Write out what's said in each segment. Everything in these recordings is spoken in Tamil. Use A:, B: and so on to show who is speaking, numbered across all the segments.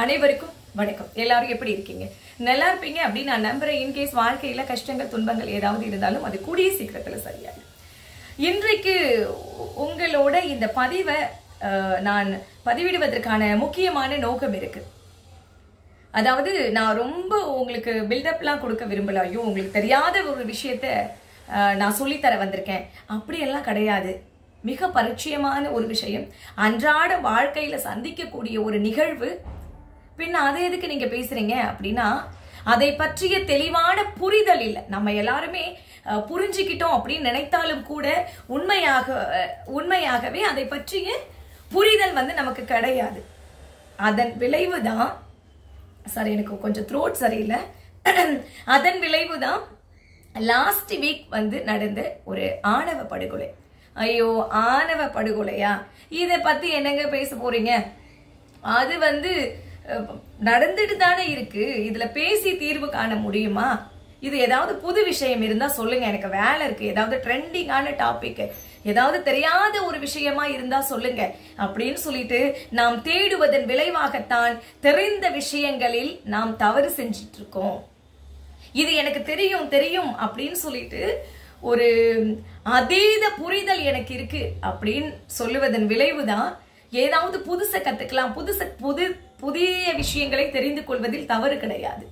A: அனைவருக்கும் வணக்கம் எல்லாரும் எப்படி இருக்கீங்க நல்லா இருப்பீங்க அப்படின்னு நான் நம்புறேன் இன்கேஸ் வாழ்க்கையில கஷ்டங்கள் துன்பங்கள் ஏதாவது இருந்தாலும் அது கூடிய சீக்கிரத்துல சரியாகும் இன்றைக்கு உ- உங்களோட இந்த பதிவை அஹ், நான் பதிவிடுவதற்கான முக்கியமான நோக்கம் இருக்கு அதாவது நான் ரொம்ப உங்களுக்கு பில்டப்லாம் கொடுக்க விரும்பல ஐயோ உங்களுக்கு தெரியாத ஒரு விஷயத்த அஹ், நான் சொல்லித்தர வந்திருக்கேன் அப்படியெல்லாம் கிடையாது மிக பரிச்சயமான ஒரு விஷயம் அன்றாட வாழ்க்கையில சந்திக்கக்கூடிய ஒரு நிகழ்வு பின்ன அதை எதுக்கு நீங்க பேசுறீங்க அப்படின்னா அதை பற்றிய தெளிவான புரிதல் இல்லை நம்ம எல்லாருமே அஹ், புரிஞ்சுக்கிட்டோம் அப்படின்னு நினைத்தாலும் கூட உண்மையாக அஹ், உண்மையாகவே அதை பற்றிய புரிதல் வந்து நமக்கு கிடையாது அதன் விளைவு தான் சாரி எனக்கு கொஞ்சம் த்ரோட் சரியில்லை அதன் விளைவு தான் லாஸ்ட் வீக் வந்து நடந்த ஒரு ஆணவ படுகொலை ஐயோ ஆணவ படுகொலையா இதை பத்தி என்னங்க பேச போறீங்க அது வந்து அஹ், நடந்துட்டு தானே இருக்கு இதுல பேசி தீர்வு காண முடியுமா இது ஏதாவது புது விஷயம் இருந்தா சொல்லுங்க எனக்கு வேலை இருக்கு ஏதாவது ட்ரெண்டிங்கான டாபிக் ஏதாவது தெரியாத ஒரு விஷயமா இருந்தா சொல்லுங்க அப்படின்னு சொல்லிட்டு நாம் தேடுவதன் விளைவாகத்தான் தெரிந்த விஷயங்களில் நாம் தவறு செஞ்சிட்டு இருக்கோம் இது எனக்கு தெரியும் தெரியும் அப்படின்னு சொல்லிட்டு ஒரு அதீத புரிதல் எனக்கு இருக்கு அப்படின்னு சொல்லுவதன் விளைவுதான் ஏதாவது புதுசை கத்துக்கலாம் புதுச புது புதிய விஷயங்களை தெரிந்து கொள்வதில் தவறு கிடையாது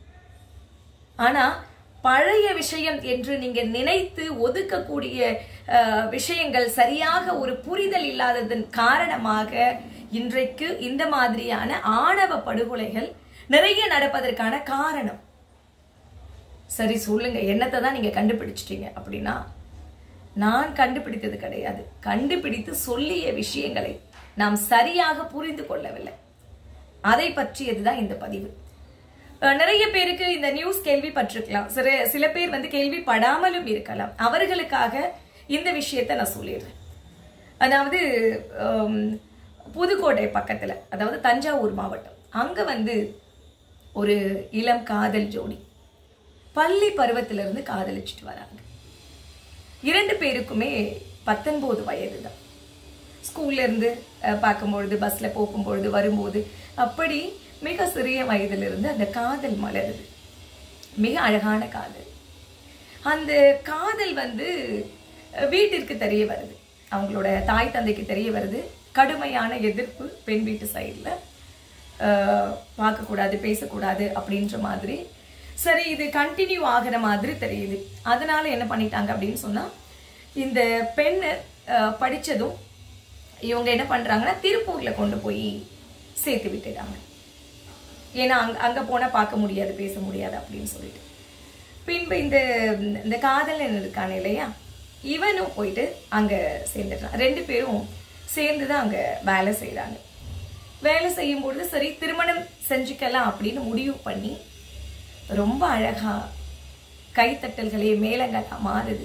A: ஆனா பழைய விஷயம் என்று நீங்க நினைத்து ஒதுக்கக்கூடிய அஹ், விஷயங்கள் சரியாக ஒரு புரிதல் இல்லாததன் காரணமாக இன்றைக்கு இந்த மாதிரியான ஆணவ படுகொலைகள் நிறைய நடப்பதற்கான காரணம் சரி சொல்லுங்க என்னத்தை தான் நீங்க கண்டுபிடிச்சிட்டீங்க அப்படின்னா நான் கண்டுபிடித்தது கிடையாது கண்டுபிடித்து சொல்லிய விஷயங்களை நாம் சரியாக புரிந்து கொள்ளவில்லை அதை பற்றியதுதான் இந்த பதிவு அஹ் நிறைய பேருக்கு இந்த நியூஸ் கேள்விப்பட்டிருக்கலாம் சில சில பேர் வந்து கேள்விப்படாமலும் இருக்கலாம் அவர்களுக்காக இந்த விஷயத்தை நான் சொல்லிடுறேன் அதாவது ஹம், புதுக்கோட்டை பக்கத்துல அதாவது தஞ்சாவூர் மாவட்டம் அங்க வந்து ஒரு இளம் காதல் ஜோடி பள்ளி பருவத்திலிருந்து இருந்து காதலிச்சுட்டு வராங்க இரண்டு பேருக்குமே பத்தொன்பது வயது தான் ஸ்கூல்ல இருந்து அஹ், பார்க்கும்பொழுது பஸ்ல போகும்பொழுது வரும்போது அப்படி மிக சிறிய வயதிலிருந்து அந்த காதல் மலருது மிக அழகான காதல் அந்த காதல் வந்து அஹ், வீட்டிற்கு தெரிய வருது அவங்களோட தாய் தந்தைக்கு தெரிய வருது கடுமையான எதிர்ப்பு பெண் வீட்டு சைடில் பார்க்கக்கூடாது பேசக்கூடாது அப்படின்ற மாதிரி சரி இது கண்டினியூ ஆகிற மாதிரி தெரியுது அதனால என்ன பண்ணிட்டாங்க அப்படின்னு சொன்னா இந்த பெண்ணு அஹ், படிச்சதும் இவங்க என்ன பண்றாங்கன்னா திருப்பூர்ல கொண்டு போய் சேர்த்து விட்டுட்டாங்க ஏன்னா அங்க அங்க போனா பார்க்க முடியாது பேச முடியாது அப்படின்னு சொல்லிட்டு பின்பு இந்த இந்த காதலன் இருக்கான இல்லையா இவனும் போயிட்டு அங்க சேர்ந்துட்டான் ரெண்டு பேரும் சேர்ந்து தான் அங்க வேலை செய்றாங்க வேலை செய்யும் பொழுது சரி திருமணம் செஞ்சுக்கலாம் அப்படின்னு முடிவு பண்ணி ரொம்ப அழகா கைத்தட்டல்களே மேளங்களா மாறுது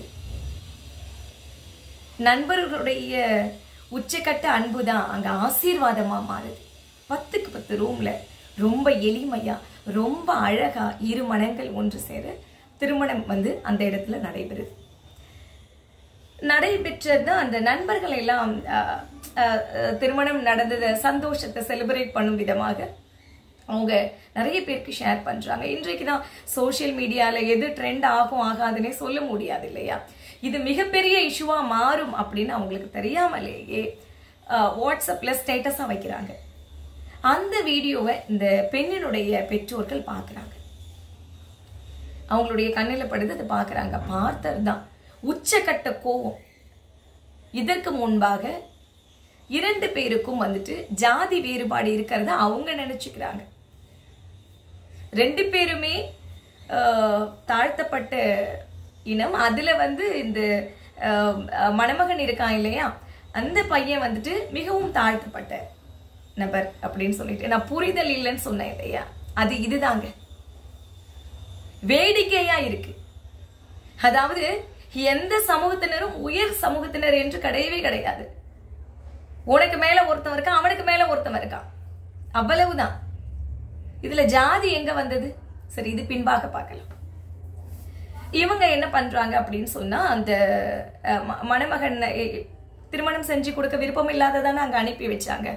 A: நண்பர்களுடைய உச்சக்கட்ட அன்பு தான் அங்க ஆசீர்வாதமா மாறுது பத்துக்கு பத்து ரூம்ல ரொம்ப எளிமையா ரொம்ப அழகா இரு மனங்கள் ஒன்று சேர திருமணம் வந்து அந்த இடத்துல நடைபெறுது நடைபெற்றது அந்த நண்பர்கள் எல்லாம் அஹ், அஹ், அஹ், திருமணம் நடந்தத சந்தோஷத்தை செலிப்ரேட் பண்ணும் விதமாக அவங்க நிறைய பேருக்கு ஷேர் பண்றாங்க இன்றைக்கு தான் சோஷியல் மீடியால எது ட்ரெண்ட் ஆகும் ஆகாதுன்னே சொல்ல முடியாது இல்லையா இது மிகப்பெரிய இஷ்யூவா மாறும் அப்படின்னு அவங்களுக்கு தெரியாமலேயே அஹ், வாட்ஸ்அப்ல ஸ்டேட்டஸா வைக்கிறாங்க அந்த வீடியோவை இந்த பெண்ணினுடைய பெற்றோர்கள் பார்க்கறாங்க அவங்களுடைய கண்ணில் படுது அதை பார்க்கறாங்க பார்த்ததுதான் உச்சக்கட்ட கோவம் இதற்கு முன்பாக இரண்டு பேருக்கும் வந்துட்டு ஜாதி வேறுபாடு இருக்கிறத அவங்க நினைச்சுக்கிறாங்க ரெண்டு பேருமே ஆஹ், தாழ்த்தப்பட்ட இனம் அதுல வந்து இந்த ஆஹ், மணமகன் இருக்கான் இல்லையா அந்த பையன் வந்துட்டு மிகவும் தாழ்த்தப்பட்ட நபர் அப்படின்னு சொல்லிட்டு நான் புரிதல் இல்லைன்னு சொன்னேன் இல்லையா அது இதுதாங்க வேடிக்கையா இருக்கு அதாவது எந்த சமூகத்தினரும் உயர் சமூகத்தினர் என்று கிடையவே கிடையாது உனக்கு மேல ஒருத்தன் இருக்கான் அவனுக்கு மேல ஒருத்தன் இருக்கான் அவ்வளவுதான் இதுல ஜாதி எங்க வந்தது சரி இது பின்பாக பார்க்கலாம் இவங்க என்ன பண்றாங்க அப்படின்னு சொன்னா அந்த அஹ், ம- மணமகன் எ- திருமணம் செஞ்சு கொடுக்க விருப்பம் இல்லாததானே அங்க அனுப்பி வச்சாங்க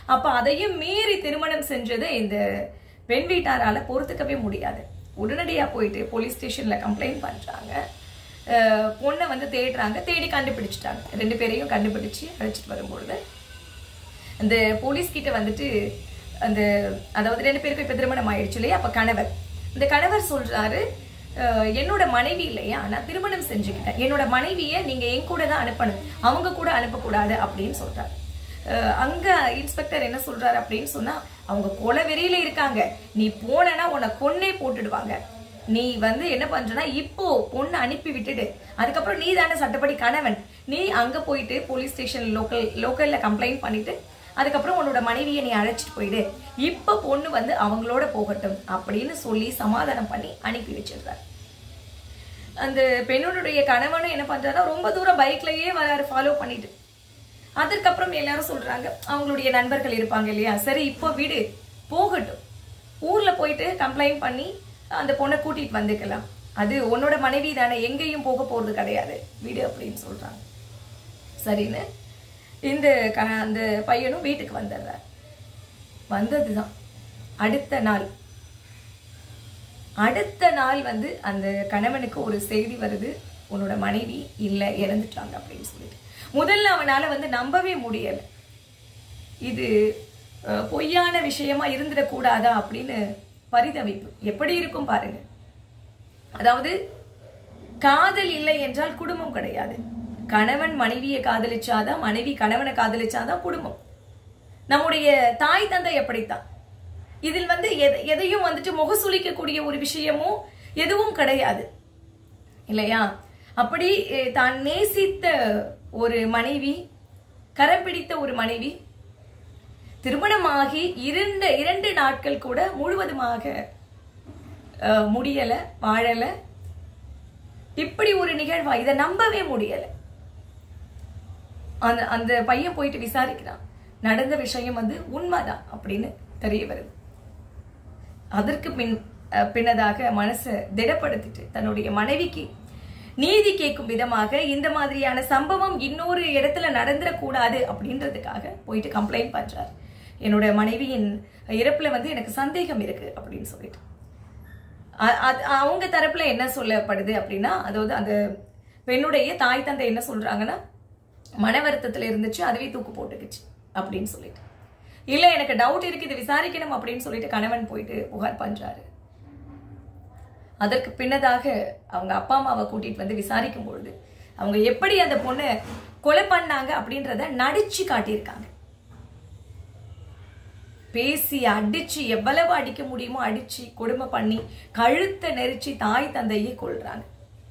A: அப்ப அதையும் மீறி திருமணம் செஞ்சது இந்த பெண் வீட்டாரால பொறுத்துக்கவே முடியாது உடனடியா போயிட்டு போலீஸ் ஸ்டேஷன்ல கம்ப்ளைண்ட் பண்றாங்க அஹ் பொண்ணை வந்து தேடுறாங்க தேடி கண்டுபிடிச்சிட்டாங்க ரெண்டு பேரையும் கண்டுபிடிச்சு அழைச்சிட்டு வரும்பொழுது அந்த போலீஸ் கிட்ட வந்துட்டு அந்த அதாவது ரெண்டு பேருக்கும் இப்ப திருமணம் ஆயிடுச்சு இல்லையா அப்ப கணவர் இந்த கணவர் சொல்றாரு "அஹ், என்னோட மனைவி இல்லையா நான் திருமணம் செஞ்சுக்கிட்டேன் என்னோட மனைவியை நீங்க என் கூட தான் அனுப்பணும் அவங்க கூட அனுப்பக்கூடாது அப்படின்னு சொல்றாரு அஹ், அங்க இன்ஸ்பெக்டர் என்ன சொல்றாரு அப்படின்னு சொன்னா அவங்க கொலை வெறியில இருக்காங்க நீ போனனா உன்னை கொன்னே போட்டுடுவாங்க நீ வந்து என்ன பண்றனா இப்போ பொண்ணை அனுப்பி விட்டுடு அதுக்கப்புறம் நீ தானே சட்டப்படி கணவன் நீ அங்க போயிட்டு போலீஸ் ஸ்டேஷன் லோக்கல் லோக்கல்ல கம்ப்ளைண்ட் பண்ணிட்டு அதுக்கப்புறம் உன்னோட மனைவியை நீ அழைச்சிட்டு போயிடு இப்ப பொண்ணு வந்து அவங்களோட போகட்டும் அப்படின்னு சொல்லி சமாதானம் பண்ணி அனுப்பி வச்சிருந்தார் அந்த பெண்ணோடைய கணவனும் என்ன பண்றாருன்னா ரொம்ப தூரம் பைக்லயே வராரு ஃபாலோ பண்ணிட்டு அதற்கப்புறம் எல்லாரும் சொல்றாங்க அவங்களுடைய நண்பர்கள் இருப்பாங்க இல்லையா சரி இப்போ விடு போகட்டும் ஊர்ல போயிட்டு கம்ப்ளைண்ட் பண்ணி அந்த பொண்ணை கூட்டிட்டு வந்துக்கலாம் அது உன்னோட மனைவி தானே எங்கேயும் போக போறது கிடையாது விடு அப்படின்னு சொல்றாங்க சரின்னு இந்த க அந்த பையனும் வீட்டுக்கு வந்துடுறார் வந்ததுதான் அடுத்த நாள் அடுத்த நாள் வந்து அந்த கணவனுக்கு ஒரு செய்தி வருது உன்னோட மனைவி இல்லை இறந்துட்டாங்க அப்படின்னு சொல்லிட்டு முதல்ல அவனால வந்து நம்பவே முடியல இது அஹ், பொய்யான விஷயமா இருந்துடக்கூடாதா அப்படின்னு பரிதவிப்பு எப்படி இருக்கும் பாருங்க அதாவது காதல் இல்லை என்றால் குடும்பம் கிடையாது கணவன் மனைவியை காதலிச்சாதான் மனைவி கணவனை காதலிச்சாதான் குடும்பம் நம்முடைய தாய் தந்தை எப்படித்தான் இதில் வந்து எத- எதையும் வந்துட்டு முகசுளிக்கக்கூடிய ஒரு விஷயமும் எதுவும் கிடையாது இல்லையா அப்படி அஹ், தான் நேசித்த ஒரு மனைவி கரம் பிடித்த ஒரு மனைவி திருமணமாகி இரண்டு இரண்டு நாட்கள் கூட முழுவதுமாக அஹ், முடியல வாழல இப்படி ஒரு நிகழ்வா இதை நம்பவே முடியல அந்த அந்த பையன் போயிட்டு விசாரிக்கிறான் நடந்த விஷயம் வந்து உண்மைதான் அப்படின்னு தெரிய வருது அதற்கு பின் அஹ், பின்னதாக மனசை திடப்படுத்திட்டு தன்னுடைய மனைவிக்கு நீதி கேட்கும் விதமாக இந்த மாதிரியான சம்பவம் இன்னொரு இடத்துல நடந்துடக்கூடாது அப்படின்றதுக்காக போயிட்டு கம்ப்ளைண்ட் பண்றார் என்னோட மனைவியின் இறப்புல வந்து எனக்கு சந்தேகம் இருக்கு அப்படின்னு சொல்லிட்டு அ- அது- அவங்க தரப்புல என்ன சொல்லப்படுது அப்படின்னா அதாவது அந்த பெண்ணுடைய தாய் தந்தை என்ன சொல்றாங்கன்னா மன வருத்தத்துல இருந்துச்சு அதுவே தூக்கு போட்டுக்குச்சு அப்படின்னு சொல்லிட்டு இல்ல எனக்கு டவுட் இருக்கு இது விசாரிக்கணும் அப்படின்னு சொல்லிட்டு கணவன் போயிட்டு புகார் பண்றாரு அதற்கு பின்னதாக அவங்க அப்பா அம்மாவை கூட்டிட்டு வந்து விசாரிக்கும் பொழுது அவங்க எப்படி அந்த பொண்ணை கொலை பண்ணாங்க அப்படின்றத நடிச்சு காட்டியிருக்காங்க பேசி அடிச்சு எவ்வளவு அடிக்க முடியுமோ அடிச்சு கொடுமை பண்ணி கழுத்தை நெரிச்சு தாய் தந்தையே கொள்றாங்க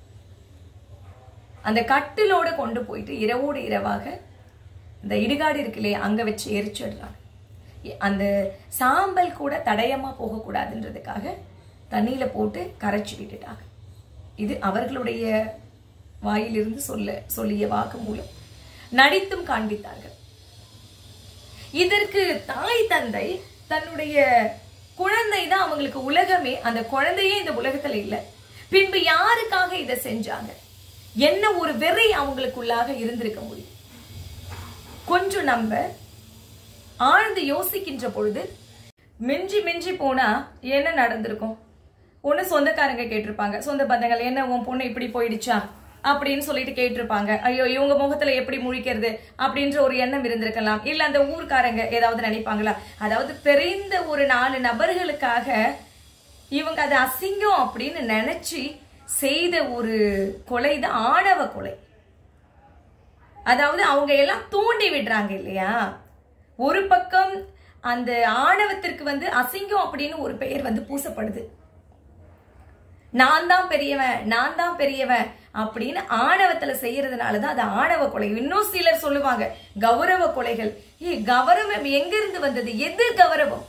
A: அந்த கட்டிலோட கொண்டு போயிட்டு இரவோடு இரவாக இந்த இடுகாடு இருக்கு இல்லையா அங்க வச்சு எரிச்சிடுறாங்க எ- அந்த சாம்பல் கூட தடயமா போகக்கூடாதுன்றதுக்காக தண்ணியில போட்டு கரைச்சி விட்டுட்டாங்க இது அவர்களுடைய வாயிலிருந்து சொல்ல சொல்லிய வாக்கு மூலம் நடித்தும் காண்பித்தார்கள் இதற்கு தாய் தந்தை தன்னுடைய குழந்தை தான் அவங்களுக்கு உலகமே அந்த குழந்தையே இந்த உலகத்துல இல்ல பின்பு யாருக்காக இதை செஞ்சாங்க என்ன ஒரு வெறி அவங்களுக்குள்ளாக இருந்திருக்க முடியும் கொஞ்சம் நம்ம ஆழ்ந்து யோசிக்கின்ற பொழுது மிஞ்சி மிஞ்சி போனா என்ன நடந்திருக்கும் ஒண்ணு சொந்தக்காரங்க கேட்டிருப்பாங்க சொந்த பந்தங்கள் என்ன உன் பொண்ணு இப்படி போயிடுச்சா அப்படின்னு சொல்லிட்டு கேட்டிருப்பாங்க ஐயோ இவங்க முகத்துல எப்படி முழிக்கிறது அப்படின்ற ஒரு எண்ணம் இருந்திருக்கலாம் இல்ல அந்த ஊர்க்காரங்க ஏதாவது நினைப்பாங்களா அதாவது தெரிந்த ஒரு நாலு நபர்களுக்காக இவங்க அது அசிங்கம் அப்படின்னு நினைச்சு செய்த ஒரு கொலை தான் ஆணவ கொலை அதாவது அவங்க எல்லாம் தூண்டி விடுறாங்க இல்லையா ஒரு பக்கம் அந்த ஆணவத்திற்கு வந்து அசிங்கம் அப்படின்னு ஒரு பெயர் வந்து பூசப்படுது நான் தான் பெரியவன் நான் தான் பெரியவன் அப்படின்னு ஆணவத்துல செய்யறதுனால தான் அது ஆணவ கொலை இன்னும் சிலர் சொல்லுவாங்க கௌரவ கொலைகள் ஏ கௌரவம் எங்க இருந்து வந்தது எது கௌரவம்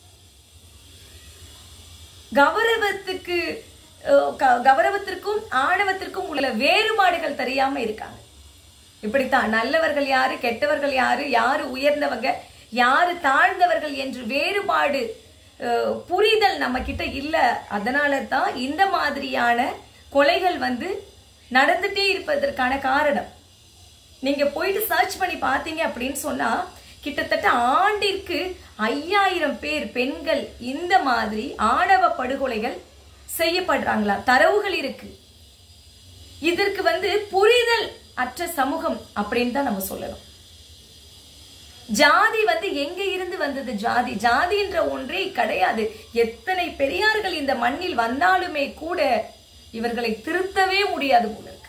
A: கௌரவத்துக்கு அஹ், க- கௌரவத்திற்கும் ஆணவத்திற்கும் உள்ள வேறுபாடுகள் தெரியாம இருக்காங்க இப்படித்தான் நல்லவர்கள் யாரு கெட்டவர்கள் யாரு யாரு உயர்ந்தவங்க யாரு தாழ்ந்தவர்கள் என்று வேறுபாடு அஹ், புரிதல் நம்ம கிட்ட இல்ல அதனால தான் இந்த மாதிரியான கொலைகள் வந்து நடந்துட்டே இருப்பதற்கான காரணம் நீங்க போயிட்டு சர்ச் பண்ணி பார்த்தீங்க அப்படின்னு சொன்னா கிட்டத்தட்ட ஆண்டிற்கு ஐயாயிரம் பேர் பெண்கள் இந்த மாதிரி ஆணவ படுகொலைகள் செய்யப்படுறாங்களா தரவுகள் இருக்கு இதற்கு வந்து புரிதல் அற்ற சமூகம் அப்படின்னு தான் நம்ம சொல்லணும் ஜாதி வந்து எங்க இருந்து வந்தது ஜாதி ஜாதின்ற ஒன்றே கிடையாது எத்தனை பெரியார்கள் இந்த மண்ணில் வந்தாலுமே கூட இவர்களை திருத்தவே முடியாது போல இருக்கு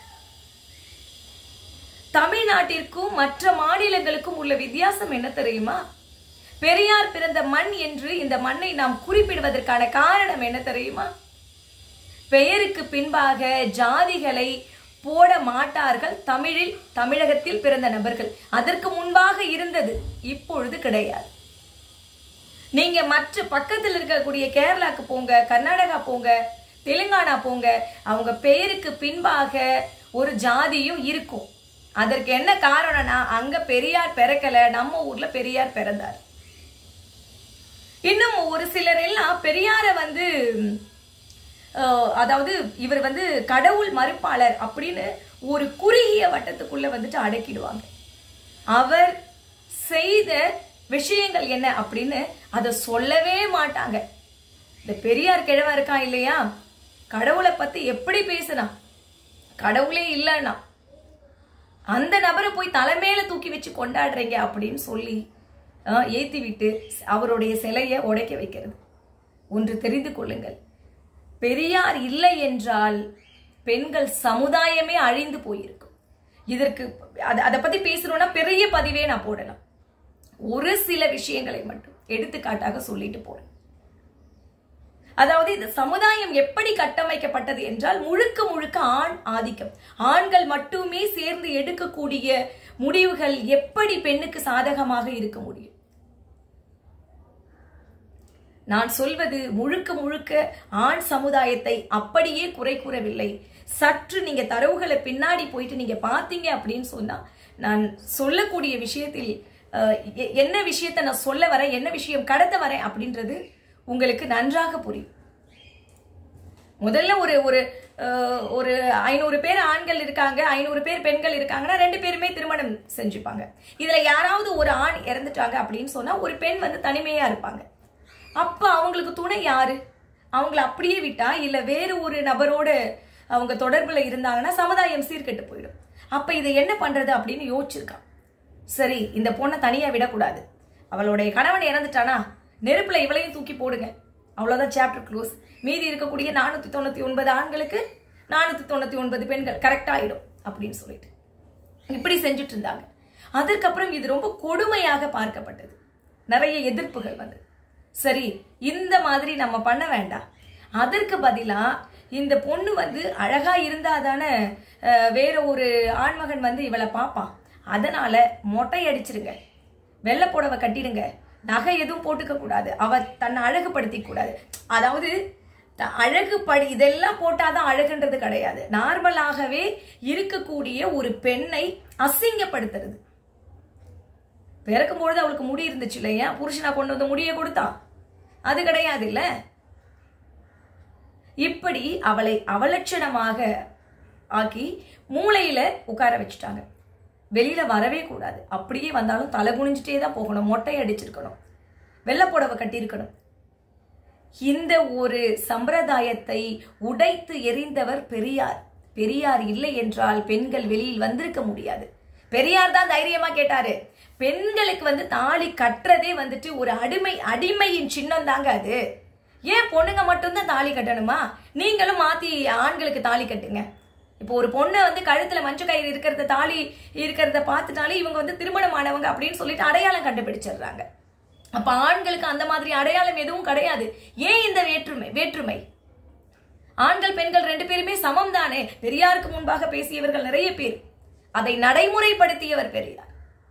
A: தமிழ்நாட்டிற்கும் மற்ற மாநிலங்களுக்கும் உள்ள வித்தியாசம் என்ன தெரியுமா பெரியார் பிறந்த மண் என்று இந்த மண்ணை நாம் குறிப்பிடுவதற்கான காரணம் என்ன தெரியுமா பெயருக்கு பின்பாக ஜாதிகளை போட மாட்டார்கள் தமிழில் தமிழகத்தில் பிறந்த நபர்கள் அதற்கு முன்பாக இருந்தது இப்பொழுது கிடையாது நீங்க மற்ற பக்கத்தில் இருக்கக்கூடிய கேரளாக்கு போங்க கர்நாடகா போங்க தெலுங்கானா போங்க அவங்க பெயருக்கு பின்பாக ஒரு ஜாதியும் இருக்கும் அதற்கு என்ன காரணம்னா அங்க பெரியார் பிறக்கல நம்ம ஊர்ல பெரியார் பிறந்தார் இன்னும் ஒரு சிலர் எல்லாம் பெரியார வந்து அஹ், அதாவது இவர் வந்து கடவுள் மறுப்பாளர் அப்படின்னு ஒரு குறுகிய வட்டத்துக்குள்ள வந்துட்டு அடக்கிடுவாங்க அவர் செய்த விஷயங்கள் என்ன அப்படின்னு அதை சொல்லவே மாட்டாங்க இந்த பெரியார் கிழவன் இருக்கான் இல்லையா கடவுளை பத்தி எப்படி பேசுனான் கடவுளே இல்லைன்னா அந்த நபரை போய் தலைமையில தூக்கி வச்சு கொண்டாடுறீங்க அப்படின்னு சொல்லி அஹ், ஏத்தி விட்டு அவருடைய சிலையை உடைக்க வைக்கிறது ஒன்று தெரிந்து கொள்ளுங்கள் பெரியார் இல்லை என்றால் பெண்கள் சமுதாயமே அழிந்து போயிருக்கும் இதற்கு அத- அதை பத்தி பேசணும்னா பெரிய பதிவே நான் போடலாம் ஒரு சில விஷயங்களை மட்டும் எடுத்துக்காட்டாக சொல்லிட்டு போறேன் அதாவது இந்த சமுதாயம் எப்படி கட்டமைக்கப்பட்டது என்றால் முழுக்க முழுக்க ஆண் ஆதிக்கம் ஆண்கள் மட்டுமே சேர்ந்து எடுக்கக்கூடிய முடிவுகள் எப்படி பெண்ணுக்கு சாதகமாக இருக்க முடியும் நான் சொல்வது முழுக்க முழுக்க ஆண் சமுதாயத்தை அப்படியே குறை கூறவில்லை சற்று நீங்க தரவுகளை பின்னாடி போயிட்டு நீங்க பாத்தீங்க அப்படின்னு சொன்னா நான் சொல்லக்கூடிய விஷயத்தில் அஹ், எ- என்ன விஷயத்தை நான் சொல்ல வரேன் என்ன விஷயம் கடத்த வரேன் அப்படின்றது உங்களுக்கு நன்றாக புரியும் முதல்ல ஒரு ஒரு அஹ், ஒரு ஐநூறு பேர் ஆண்கள் இருக்காங்க ஐநூறு பேர் பெண்கள் இருக்காங்கன்னா ரெண்டு பேருமே திருமணம் செஞ்சுப்பாங்க இதுல யாராவது ஒரு ஆண் இறந்துட்டாங்க அப்படின்னு சொன்னா ஒரு பெண் வந்து தனிமையா இருப்பாங்க அப்ப அவங்களுக்கு துணை யாரு அவங்கள அப்படியே விட்டா இல்ல வேறு ஒரு நபரோட அவங்க தொடர்புல இருந்தாங்கன்னா சமுதாயம் சீர்கெட்டு போயிடும் அப்ப இதை என்ன பண்றது அப்படின்னு யோசிச்சிருக்கான் சரி இந்த பொண்ணை தனியா விடக்கூடாது அவளுடைய கணவன் இறந்துட்டானா நெருப்புல இவளையும் தூக்கி போடுங்க அவ்வளவுதான் சாப்டர் க்ளோஸ் மீதி இருக்கக்கூடிய நானூத்தி தொண்ணூத்தி ஒன்பது ஆண்களுக்கு நானூத்தி தொண்ணூத்தி ஒன்பது பெண்கள் கரெக்டா ஆயிடும் அப்படின்னு சொல்லிட்டு இப்படி செஞ்சுட்டு இருந்தாங்க அதற்கப்புறம் இது ரொம்ப கொடுமையாக பார்க்கப்பட்டது நிறைய எதிர்ப்புகள் வந்து சரி இந்த மாதிரி நம்ம பண்ண வேண்டாம் அதற்கு பதிலா இந்த பொண்ணு வந்து அழகா இருந்தாதானே அஹ், வேற ஒரு ஆண்மகன் வந்து இவளை பார்ப்பான் அதனால மொட்டை அடிச்சிருங்க வெள்ளை புடவை கட்டிடுங்க நகை எதுவும் போட்டுக்க கூடாது அவ தன்னை அழகுபடுத்தி கூடாது அதாவது த- அழகுபடி இதெல்லாம் போட்டாதான் அழகுன்றது கிடையாது நார்மலாகவே இருக்கக்கூடிய ஒரு பெண்ணை அசிங்கப்படுத்துறது பிறக்கும் பொழுது அவளுக்கு முடி இருந்துச்சு இல்லையா புருஷனா கொண்டு வந்து முடிய கொடுத்தான் அது கிடையாது இல்ல இப்படி அவளை அவலட்சணமாக ஆக்கி மூளையில உட்கார வச்சுட்டாங்க வெளியில வரவே கூடாது அப்படியே வந்தாலும் தலை குனிஞ்சிட்டே தான் போகணும் மொட்டை அடிச்சிருக்கணும் வெள்ளை புடவை கட்டியிருக்கணும் இந்த ஒரு சம்பிரதாயத்தை உடைத்து எறிந்தவர் பெரியார் பெரியார் இல்லை என்றால் பெண்கள் வெளியில் வந்திருக்க முடியாது பெரியார் தான் தைரியமா கேட்டாரு பெண்களுக்கு வந்து தாலி கட்டுறதே வந்துட்டு ஒரு அடிமை அடிமையின் சின்னம் தாங்க அது ஏன் பொண்ணுங்க மட்டும்தான் தாலி கட்டணுமா நீங்களும் மாத்தி ஆண்களுக்கு தாலி கட்டுங்க இப்போ ஒரு பொண்ணை வந்து கழுத்துல மஞ்சள் கயிறு இருக்கிறத தாலி இருக்கிறத பார்த்துட்டாலே இவங்க வந்து திருமணமானவங்க அப்படின்னு சொல்லிட்டு அடையாளம் கண்டுபிடிச்சிடுறாங்க அப்ப ஆண்களுக்கு அந்த மாதிரி அடையாளம் எதுவும் கிடையாது ஏன் இந்த வேற்றுமை வேற்றுமை ஆண்கள் பெண்கள் ரெண்டு பேருமே சமம் தானே பெரியாருக்கு முன்பாக பேசியவர்கள் நிறைய பேர் அதை நடைமுறைப்படுத்தியவர் பெரியார்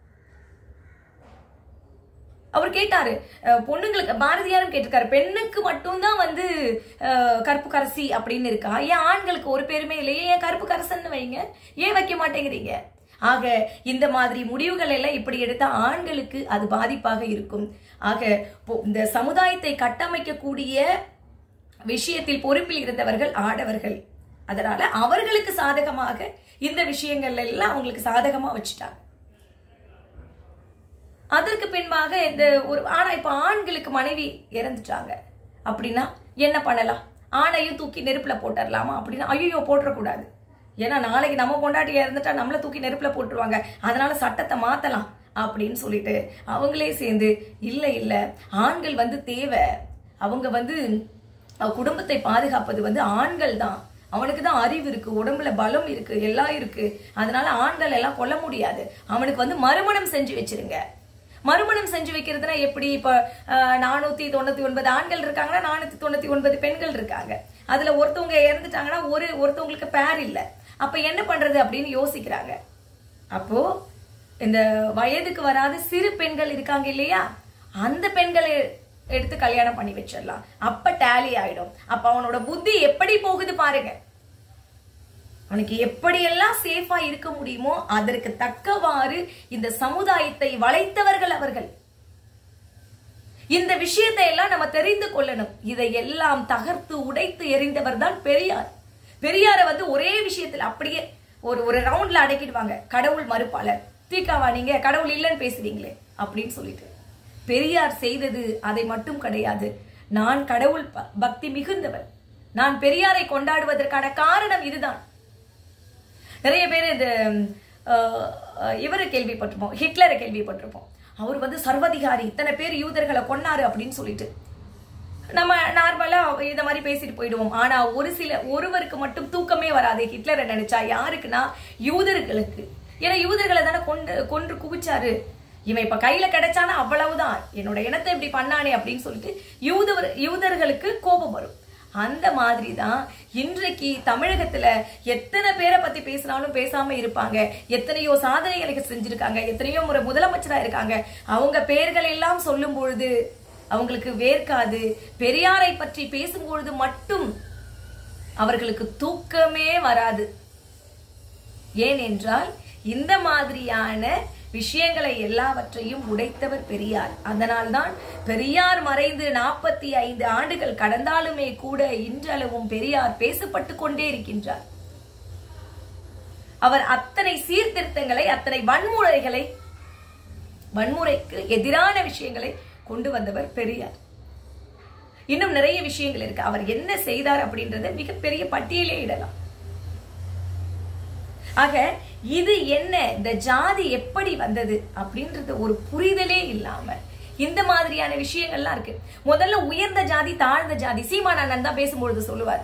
A: அவர் கேட்டாரு அஹ், பொண்ணுங்களுக்கு பாரதியாரும் கேட்டிருக்காரு பெண்ணுக்கு மட்டும்தான் வந்து அஹ், கருப்பு கரசி அப்படின்னு இருக்கா ஏன் ஆண்களுக்கு ஒரு பேருமே இல்லையே ஏன் கருப்பு கரசன்னு வைங்க ஏன் வைக்க மாட்டேங்கிறீங்க ஆக இந்த மாதிரி முடிவுகள் எல்லாம் இப்படி எடுத்தா ஆண்களுக்கு அது பாதிப்பாக இருக்கும் ஆக பொ- இந்த சமுதாயத்தை கட்டமைக்கக்கூடிய விஷயத்தில் பொறுப்பில் இருந்தவர்கள் ஆடவர்கள் அதனால அவர்களுக்கு சாதகமாக இந்த விஷயங்கள் எல்லாம் அவங்களுக்கு சாதகமா வச்சுட்டாங்க அதற்கு பின்பாக இந்த ஒரு ஆனா இப்ப ஆண்களுக்கு மனைவி இறந்துட்டாங்க அப்படின்னா என்ன பண்ணலாம் ஆணையும் தூக்கி நெருப்புல போட்டுடலாமா அப்படின்னா ஐயோ போட்டுறக்கூடாது ஏன்னா நாளைக்கு நம்ம கொண்டாட்டி இறந்துட்டா நம்மள தூக்கி நெருப்புல போட்டுருவாங்க அதனால சட்டத்தை மாத்தலாம் அப்படின்னு சொல்லிட்டு அவங்களே சேர்ந்து இல்ல இல்ல ஆண்கள் வந்து தேவை அவங்க வந்து அஹ், குடும்பத்தை பாதுகாப்பது வந்து ஆண்கள் தான் அவனுக்கு தான் அறிவு இருக்கு உடம்புல பலம் இருக்கு எல்லாம் இருக்கு அதனால ஆண்கள் எல்லாம் கொல்ல முடியாது அவனுக்கு வந்து மறுமணம் செஞ்சு வச்சிருங்க மறுமணம் செஞ்சு வைக்கிறதுனா எப்படி இப்ப அஹ், நானூத்தி தொண்ணூத்தி ஒன்பது ஆண்கள் இருக்காங்கன்னா நானூத்தி தொண்ணூத்தி ஒன்பது பெண்கள் இருக்காங்க அதுல ஒருத்தவங்க இறந்துட்டாங்கன்னா ஒரு ஒருத்தவங்களுக்கு பேர் இல்ல அப்ப என்ன பண்றது அப்படின்னு யோசிக்கிறாங்க அப்போ இந்த வயதுக்கு வராத சிறு பெண்கள் இருக்காங்க இல்லையா அந்த பெண்களை எடுத்து கல்யாணம் பண்ணி வச்சிடலாம் அப்ப டேலி ஆயிடும் அப்ப அவனோட புத்தி எப்படி போகுது பாருங்க அவனுக்கு எப்படியெல்லாம் சேஃபா இருக்க முடியுமோ அதற்கு தக்கவாறு இந்த சமுதாயத்தை வளைத்தவர்கள் அவர்கள் இந்த விஷயத்தை எல்லாம் நம்ம தெரிந்து கொள்ளணும் இதை எல்லாம் தகர்த்து உடைத்து எறிந்தவர் தான் பெரியார் பெரியார வந்து ஒரே விஷயத்துல அப்படியே ஒரு ஒரு ரவுண்ட்ல அடக்கிடுவாங்க கடவுள் மறுப்பாளர் தீக்காவா நீங்க கடவுள் இல்லைன்னு பேசுறீங்களே அப்படின்னு சொல்லிட்டு பெரியார் செய்தது அதை மட்டும் கிடையாது நான் கடவுள் ப- பக்தி மிகுந்தவர் நான் பெரியாரை கொண்டாடுவதற்கான காரணம் இதுதான் நிறைய பேர் இந்த அஹ், அஹ், இவரை கேள்விப்பட்டிருப்போம் ஹிட்லரை கேள்விப்பட்டிருப்போம் அவர் வந்து சர்வதிகாரி இத்தனை பேர் யூதர்களை கொன்னாரு அப்படின்னு சொல்லிட்டு நம்ம நார்மலா இந்த மாதிரி பேசிட்டு போயிடுவோம் ஆனா ஒரு சில ஒருவருக்கு மட்டும் தூக்கமே வராது ஹிட்லரை நினைச்சா யாருக்குன்னா யூதர்களுக்கு ஏன்னா யூதர்களை தானே கொண்டு கொன்று குவிச்சாரு இவன் இப்ப கையில கிடைச்சானா அவ்வளவுதான் என்னோட இனத்தை இப்படி பண்ணானே அப்படின்னு சொல்லிட்டு யூதர் யூதர்களுக்கு கோபம் வரும் அந்த மாதிரி தான் இன்றைக்கு தமிழகத்துல எத்தனை பேரை பத்தி பேசினாலும் பேசாம இருப்பாங்க எத்தனையோ சாதனைகளை செஞ்சிருக்காங்க எத்தனையோ முறை முதலமைச்சரா இருக்காங்க அவங்க பெயர்கள் எல்லாம் சொல்லும் பொழுது அவங்களுக்கு வேர்க்காது பெரியாரை பற்றி பேசும்பொழுது மட்டும் அவர்களுக்கு தூக்கமே வராது ஏனென்றால் இந்த மாதிரியான விஷயங்களை எல்லாவற்றையும் உடைத்தவர் பெரியார் அதனால்தான் பெரியார் மறைந்து நாற்பத்தி ஐந்து ஆண்டுகள் கடந்தாலுமே கூட இன்றளவும் பெரியார் பேசப்பட்டு கொண்டே இருக்கின்றார் அவர் அத்தனை சீர்திருத்தங்களை அத்தனை வன்முறைகளை வன்முறைக்கு எதிரான விஷயங்களை கொண்டு வந்தவர் பெரியார் இன்னும் நிறைய விஷயங்கள் இருக்கு அவர் என்ன செய்தார் அப்படின்றத மிகப்பெரிய பட்டியலே இடலாம் ஆக இது என்ன இந்த ஜாதி எப்படி வந்தது அப்படின்றது ஒரு புரிதலே இல்லாம இந்த மாதிரியான விஷயங்கள்லாம் இருக்கு முதல்ல உயர்ந்த ஜாதி தாழ்ந்த ஜாதி சீமான் அண்ணன் தான் பேசும்பொழுது சொல்லுவார்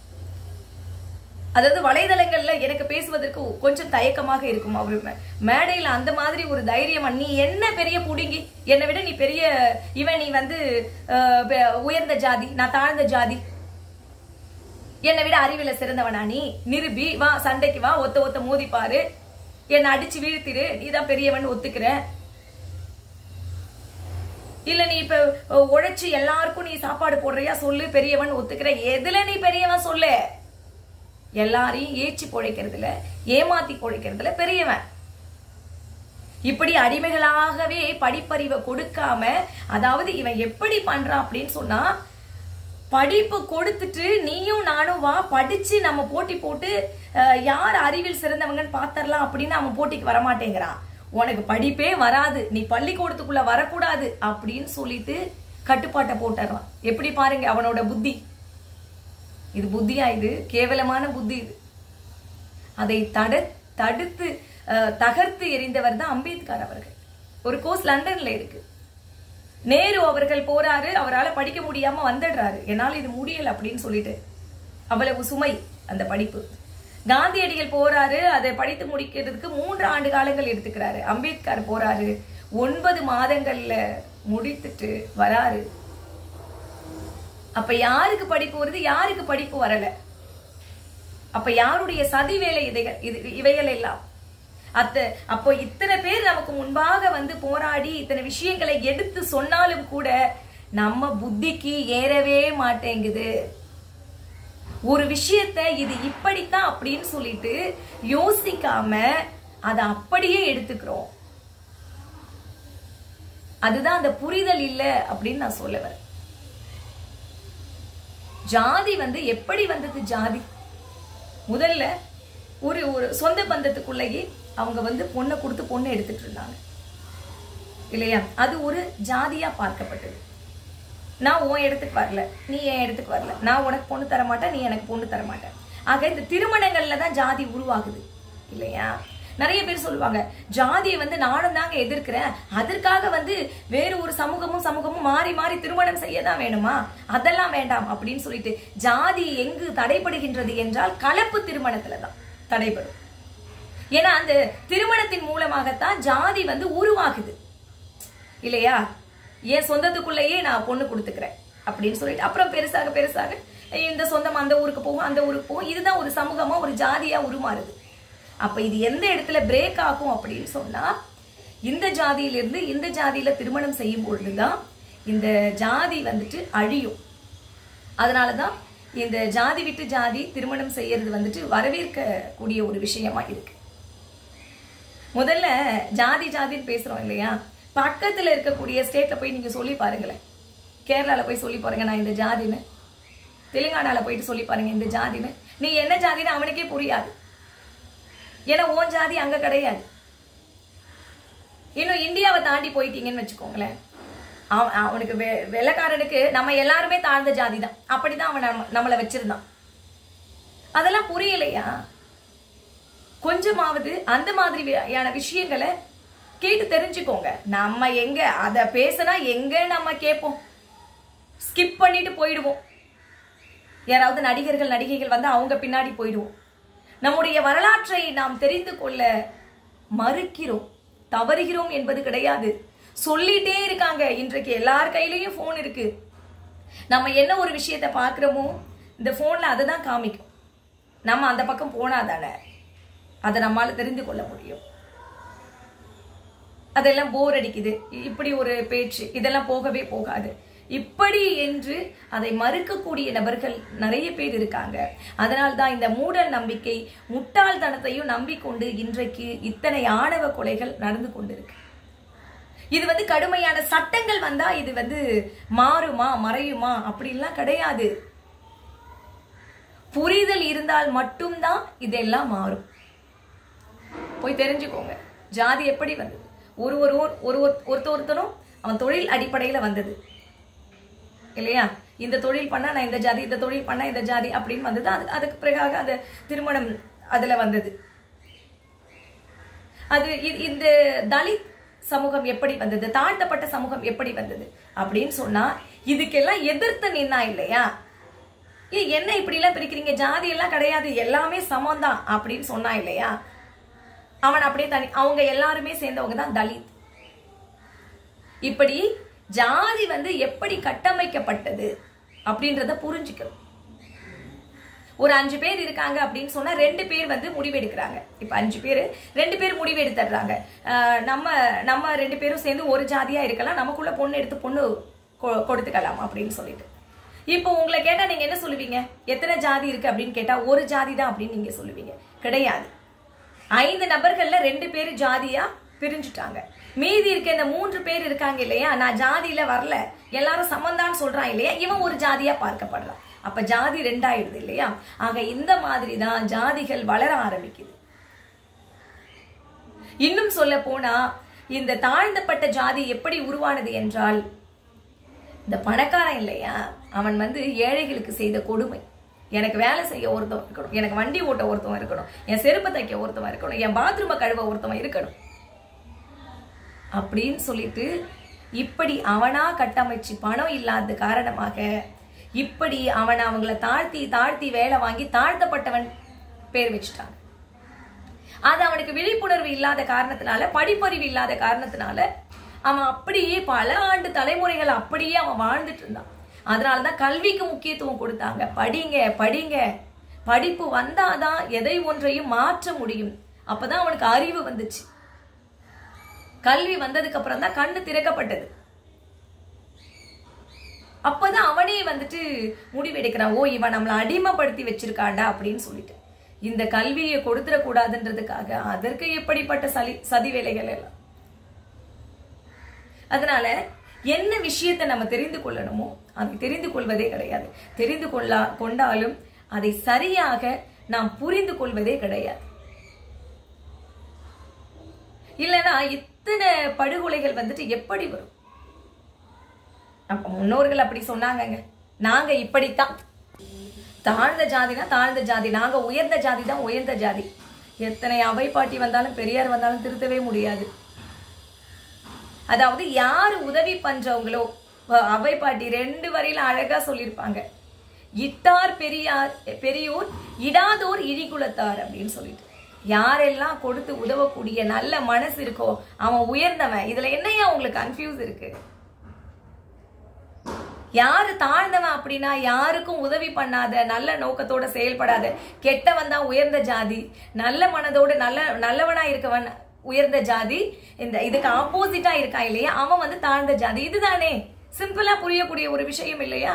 A: அதாவது வலைதளங்கள்ல எனக்கு பேசுவதற்கு கொஞ்சம் தயக்கமாக இருக்கும் அவர் மே- மேடையில அந்த மாதிரி ஒரு தைரியம் நீ என்ன பெரிய புடுங்கி என்னை விட நீ பெரிய இவன் நீ வந்து அஹ், பெ- உயர்ந்த ஜாதி நான் தாழ்ந்த ஜாதி என்னை விட அறிவில சிறந்தவனா நீ நிருபி வா சண்டைக்கு வா ஒத்த ஒத்த மோதிப்பாரு என்னை அடிச்சு வீழ்த்திடு நீ தான் பெரியவன் ஒத்துக்கிற இல்ல நீ இப்ப அஹ், உழைச்சு எல்லாருக்கும் நீ சாப்பாடு போடுறியா சொல்லு பெரியவன் ஒத்துக்கிற எதுல நீ பெரியவன் சொல்லு எல்லாரையும் ஏச்சி பொழைக்கிறதுல ஏமாத்தி பொழைக்கிறதுல பெரியவன் இப்படி அடிமைகளாகவே படிப்பறிவை கொடுக்காம அதாவது இவன் எப்படி பண்றான் அப்படின்னு சொன்னா படிப்பு கொடுத்துட்டு நீயும் நானும் வா படிச்சு நம்ம போட்டி போட்டு அஹ், யார் அறிவில் சிறந்தவங்கன்னு பாத்தரலாம் அப்படின்னு அவன் போட்டிக்கு வரமாட்டேங்கிறான் உனக்கு படிப்பே வராது நீ பள்ளிக்கூடத்துக்குள்ள வரக்கூடாது அப்படின்னு சொல்லிட்டு கட்டுப்பாட்டை போட்டுறான் எப்படி பாருங்க அவனோட புத்தி இது புத்தியா இது கேவலமான புத்தி இது அதை தட தடுத்து அஹ், தகர்த்து எறிந்தவர் தான் அம்பேத்கர் அவர்கள் ஒரு கோர்ஸ் லண்டன்ல இருக்கு நேரு அவர்கள் போறாரு அவரால படிக்க முடியாம வந்துடுறாரு என்னால இது முடியல அப்படின்னு சொல்லிட்டு அவ்வளவு சுமை அந்த படிப்பு காந்தியடிகள் போறாரு அதை படித்து முடிக்கிறதுக்கு மூன்று ஆண்டு காலங்கள் எடுத்துக்கிறாரு அம்பேத்கர் போறாரு ஒன்பது மாதங்கள்ல முடித்துட்டு வராரு அப்ப யாருக்கு படிப்பு வருது யாருக்கு படிப்பு வரல அப்ப யாருடைய சதி வேலை இதைகள் இது இவைகள் எல்லாம் அத்த அப்போ இத்தனை பேர் நமக்கு முன்பாக வந்து போராடி இத்தனை விஷயங்களை எடுத்து சொன்னாலும் கூட நம்ம புத்திக்கு ஏறவே மாட்டேங்குது ஒரு விஷயத்த இது இப்படித்தான் அப்படின்னு சொல்லிட்டு யோசிக்காம அதை அப்படியே எடுத்துக்கிறோம் அதுதான் அந்த புரிதல் இல்ல அப்படின்னு நான் சொல்ல வரேன் ஜாதி வந்து எப்படி வந்தது ஜாதி முதல்ல ஒரு ஒரு சொந்த பந்தத்துக்குள்ளேயே அவங்க வந்து பொண்ணை கொடுத்து பொண்ணை எடுத்துட்டு இருந்தாங்க இல்லையா அது ஒரு ஜாதியா பார்க்கப்பட்டது நான் உன் இடத்துக்கு வரல நீ என் இடத்துக்கு வரல நான் உனக்கு பொண்ணு தர மாட்டேன் நீ எனக்கு பொண்ணு தர மாட்டேன் ஆக இந்த திருமணங்கள்ல தான் ஜாதி உருவாகுது இல்லையா நிறைய பேர் சொல்லுவாங்க ஜாதியை வந்து நானும் தாங்க எதிர்க்கிறேன் அதற்காக வந்து வேறு ஒரு சமூகமும் சமூகமும் மாறி மாறி திருமணம் செய்ய தான் வேணுமா அதெல்லாம் வேண்டாம் அப்படின்னு சொல்லிட்டு ஜாதி எங்கு தடைபடுகின்றது என்றால் கலப்பு திருமணத்துல தான் தடைபடும் ஏன்னா அந்த திருமணத்தின் மூலமாகத்தான் ஜாதி வந்து உருவாகுது இல்லையா என் சொந்தத்துக்குள்ளேயே நான் பொண்ணு கொடுத்துக்கிறேன் அப்படின்னு சொல்லிட்டு அப்புறம் பெருசாக பெருசாக இந்த சொந்தம் அந்த ஊருக்கு போகும் அந்த ஊருக்கு போகும் இதுதான் ஒரு சமூகமா ஒரு ஜாதியா உருமாறுது அப்ப இது எந்த இடத்துல பிரேக் ஆகும் அப்படின்னு சொன்னா இந்த ஜாதியிலிருந்து இந்த ஜாதியில திருமணம் செய்யும் பொழுதுதான் இந்த ஜாதி வந்துட்டு அழியும் அதனாலதான் இந்த ஜாதி விட்டு ஜாதி திருமணம் செய்யறது வந்துட்டு வரவேற்கக்கூடிய ஒரு விஷயமா இருக்கு முதல்ல ஜாதி ஜாதின்னு பேசுறோம் இல்லையா பக்கத்துல இருக்கக்கூடிய ஸ்டேட்ல போய் நீங்க சொல்லி பாருங்களேன் கேரளால போய் சொல்லி பாருங்க நான் இந்த ஜாதின்னு தெலுங்கானால போயிட்டு சொல்லி பாருங்க இந்த ஜாதின்னு நீ என்ன ஜாதின்னு அவனுக்கே புரியாது ஏன்னா உன் ஜாதி அங்க கிடையாது இன்னும் இந்தியாவை தாண்டி போயிட்டீங்கன்னு வச்சுக்கோங்களேன் அவன் அவனுக்கு வெ- வெள்ளைக்காரனுக்கு நம்ம எல்லாருமே தாழ்ந்த ஜாதி தான் அப்படிதான் அவன் நம்ம- நம்மளை வச்சிருந்தான் அதெல்லாம் புரியலையா கொஞ்சமாவது அந்த மாதிரியான விஷயங்களை கேட்டு தெரிஞ்சுக்கோங்க நம்ம எங்க அத பேசினா எங்க நம்ம கேட்போம் ஸ்கிப் பண்ணிட்டு போயிடுவோம் யாராவது நடிகர்கள் நடிகைகள் வந்து அவங்க பின்னாடி போயிடுவோம் நம்முடைய வரலாற்றை நாம் தெரிந்து கொள்ள மறுக்கிறோம் தவறுகிறோம் என்பது கிடையாது சொல்லிட்டே இருக்காங்க இன்றைக்கு எல்லார் கையிலயும் ஃபோன் இருக்கு நம்ம என்ன ஒரு விஷயத்த பார்க்குறோமோ இந்த ஃபோன்ல அதை தான் காமிக்கும் நம்ம அந்த பக்கம் போனா தானே அதை நம்மால தெரிந்து கொள்ள முடியும் அதெல்லாம் போர் அடிக்குது இப்படி ஒரு பேச்சு இதெல்லாம் போகவே போகாது இப்படி என்று அதை மறுக்கக்கூடிய நபர்கள் நிறைய பேர் இருக்காங்க அதனால் தான் இந்த மூடல் நம்பிக்கை முட்டாள்தனத்தையும் நம்பிக்கொண்டு இன்றைக்கு இத்தனை ஆணவ கொலைகள் நடந்து கொண்டிருக்கு இது வந்து கடுமையான சட்டங்கள் வந்தா இது வந்து மாறுமா மறையுமா அப்படின்லாம் கிடையாது புரிதல் இருந்தால் மட்டும்தான் இதெல்லாம் மாறும் போய் தெரிஞ்சுக்கோங்க ஜாதி எப்படி வந்தது ஒரு ஒரு ஒரு ஒரு ஒருத்த ஒருத்தனும் அவன் தொழில் அடிப்படையில வந்தது இல்லையா இந்த தொழில் பண்ணா நான் இந்த ஜாதி இந்த தொழில் பண்ணா இந்த ஜாதி அப்படின்னு வந்தது அது அதுக்கு பிறகாக அந்த திருமணம் அதுல வந்தது அது இ- இந்த தலித் சமூகம் எப்படி வந்தது தாழ்த்தப்பட்ட சமூகம் எப்படி வந்தது அப்படின்னு சொன்னா இதுக்கெல்லாம் எதிர்த்து நின்னா இல்லையா ஏ என்ன இப்படி எல்லாம் பிரிக்கிறீங்க ஜாதி எல்லாம் கிடையாது எல்லாமே சமம்தான் அப்படின்னு சொன்னா இல்லையா அவன் அப்படியே தனி அவங்க எல்லாருமே சேர்ந்தவங்க தான் தலித் இப்படி ஜாதி வந்து எப்படி கட்டமைக்கப்பட்டது அப்படின்றத புரிஞ்சுக்கணும் ஒரு அஞ்சு பேர் இருக்காங்க அப்படின்னு சொன்னா ரெண்டு பேர் வந்து முடிவெடுக்கிறாங்க இப்ப அஞ்சு பேர் ரெண்டு பேர் முடிவெடுத்துடுறாங்க ஆஹ் நம்ம நம்ம ரெண்டு பேரும் சேர்ந்து ஒரு ஜாதியா இருக்கலாம் நமக்குள்ள பொண்ணு எடுத்து பொண்ணு கொ- கொடுத்துக்கலாம் அப்படின்னு சொல்லிட்டு இப்போ உங்களை கேட்டா நீங்க என்ன சொல்லுவீங்க எத்தனை ஜாதி இருக்கு அப்படின்னு கேட்டா ஒரு ஜாதி தான் அப்படின்னு நீங்க சொல்லுவீங்க கிடையாது ஐந்து நபர்கள்ல ரெண்டு பேர் ஜாதியா பிரிஞ்சுட்டாங்க மீதி இருக்க இந்த மூன்று பேர் இருக்காங்க இல்லையா நான் ஜாதியில வரல எல்லாரும் சமந்தான்னு சொல்றான் இல்லையா இவன் ஒரு ஜாதியா பார்க்கப்படுறான் அப்ப ஜாதி ரெண்டாயிடுது இல்லையா ஆக இந்த மாதிரி தான் ஜாதிகள் வளர ஆரம்பிக்குது இன்னும் சொல்ல போனா இந்த தாழ்ந்தப்பட்ட ஜாதி எப்படி உருவானது என்றால் இந்த பணக்காரன் இல்லையா அவன் வந்து ஏழைகளுக்கு செய்த கொடுமை எனக்கு வேலை செய்ய ஒருத்தவன் இருக்கணும் எனக்கு வண்டி ஓட்ட ஒருத்தவன் இருக்கணும் என் செருப்பை தைக்க ஒருத்தவன் இருக்கணும் என் பாத்ரூமை கழுவ ஒருத்தவன் இருக்கணும் அப்படின்னு சொல்லிட்டு இப்படி அவனா கட்டமைச்சு பணம் இல்லாத காரணமாக இப்படி அவன் அவங்கள தாழ்த்தி தாழ்த்தி வேலை வாங்கி தாழ்த்தப்பட்டவன் பேர் வச்சுட்டாங்க அது அவனுக்கு விழிப்புணர்வு இல்லாத காரணத்தினால படிப்பறிவு இல்லாத காரணத்தினால அவன் அப்படியே பல ஆண்டு தலைமுறைகள் அப்படியே அவன் வாழ்ந்துட்டு இருந்தான் அதனாலதான் கல்விக்கு முக்கியத்துவம் கொடுத்தாங்க படிங்க படிங்க படிப்பு வந்தாதான் எதை ஒன்றையும் மாற்ற முடியும் அப்பதான் அவனுக்கு அறிவு வந்துச்சு கல்வி வந்ததுக்கு அப்புறம் தான் கண்ணு திறக்கப்பட்டது அப்பதான் அவனே வந்துட்டு முடிவெடுக்கிறான் ஓ இவன் நம்மளை அடிமைப்படுத்தி வச்சிருக்காண்டா அப்படின்னு சொல்லிட்டு இந்த கல்வியை கொடுத்துடக்கூடாதுன்றதுக்காக அதற்கு எப்படிப்பட்ட சலி சதி வேலைகள் எல்லாம் அதனால என்ன விஷயத்தை நம்ம தெரிந்து கொள்ளணுமோ அதை தெரிந்து கொள்வதே கிடையாது தெரிந்து கொள்ளா கொண்டாலும் அதை சரியாக நாம் புரிந்து கொள்வதே கிடையாது இல்லைன்னா இத்- இத்தனை படுகொலைகள் வந்துட்டு எப்படி வரும் அப்ப முன்னோர்கள் அப்படி சொன்னாங்கங்க நாங்க இப்படித்தான் தாழ்ந்த ஜாதினா தாழ்ந்த ஜாதி நாங்க உயர்ந்த ஜாதி தான் உயர்ந்த ஜாதி எத்தனை அவை பாட்டி வந்தாலும் பெரியார் வந்தாலும் திருத்தவே முடியாது அதாவது யாரு உதவி பண்றவங்களோ வ- அவை பாட்டி ரெண்டு வரியில அழகா சொல்லியிருப்பாங்க இட்டார் பெரியார் பெரியோர் இடாதோர் இழிகுலத்தார் அப்படின்னு சொல்லிட்டு யாரெல்லாம் கொடுத்து உதவக்கூடிய நல்ல மனசு இருக்கோ அவன் உயர்ந்தவன் இதுல என்னையா உங்களுக்கு கன்ஃபியூஸ் இருக்கு யாரு தாழ்ந்தவன் அப்படின்னா யாருக்கும் உதவி பண்ணாத நல்ல நோக்கத்தோட செயல்படாத கெட்டவன் தான் உயர்ந்த ஜாதி நல்ல மனதோட நல்ல நல்லவனா இருக்கவன் உயர்ந்த ஜாதி இந்த இதுக்கு ஆப்போசிட்டா இருக்கான் இல்லையா அவன் வந்து தாழ்ந்த ஜாதி இதுதானே சிம்பிளா புரியக்கூடிய ஒரு விஷயம் இல்லையா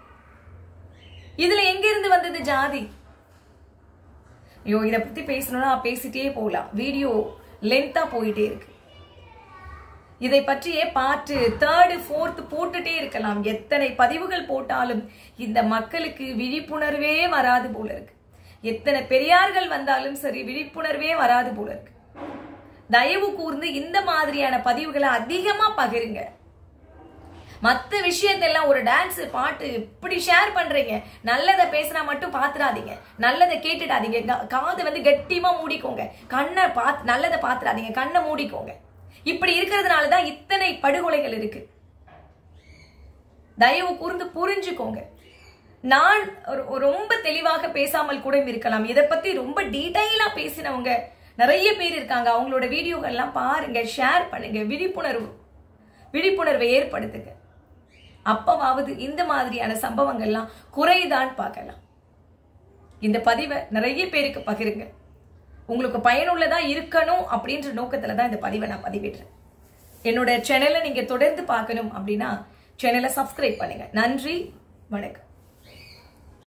A: இதுல எங்க இருந்து வந்தது ஜாதி ஐயோ இத பத்தி பேசணும்னா பேசிட்டே போகலாம் வீடியோ லென்த்தா போயிட்டே இருக்கு இதை பற்றியே பாட்டு தேர்டு ஃபோர்த் போட்டுட்டே இருக்கலாம் எத்தனை பதிவுகள் போட்டாலும் இந்த மக்களுக்கு விழிப்புணர்வே வராது போல இருக்கு எத்தனை பெரியார்கள் வந்தாலும் சரி விழிப்புணர்வே வராது போல இருக்கு தயவு கூர்ந்து இந்த மாதிரியான பதிவுகளை அதிகமா பகிருங்க மத்த விஷயத்தெல்லாம் ஒரு டான்ஸ் பாட்டு இப்படி ஷேர் பண்றீங்க நல்லதை பேசினா மட்டும் பாத்துறாதீங்க நல்லதை கேட்டுடாதீங்க கா- காது வந்து கட்டியமா மூடிக்கோங்க கண்ணை பாத்து நல்லதை பாத்துறாதீங்க கண்ணை மூடிக்கோங்க இப்படி இருக்கிறதுனால தான் இத்தனை படுகொலைகள் இருக்கு தயவு கூர்ந்து புரிஞ்சுக்கோங்க நான் ஒரு- ஒரு ரொம்ப தெளிவாக பேசாமல் கூட இருக்கலாம் இதை பத்தி ரொம்ப டீடைலா பேசினவங்க நிறைய பேர் இருக்காங்க அவங்களோட வீடியோகள் எல்லாம் பாருங்க ஷேர் பண்ணுங்க விழிப்புணர்வு விழிப்புணர்வை ஏற்படுத்துங்க அப்பவாவது இந்த மாதிரியான சம்பவங்கள்லாம் குறைதான் பார்க்கலாம் இந்த பதிவை நிறைய பேருக்கு பகிருங்க உங்களுக்கு பயனுள்ளதா இருக்கணும் அப்படின்ற நோக்கத்துல தான் இந்த பதிவை நான் பதிவிடுறேன் என்னோட சேனலை நீங்க தொடர்ந்து பார்க்கணும் அப்படின்னா சேனலை சப்ஸ்கிரைப் பண்ணுங்க நன்றி வணக்கம்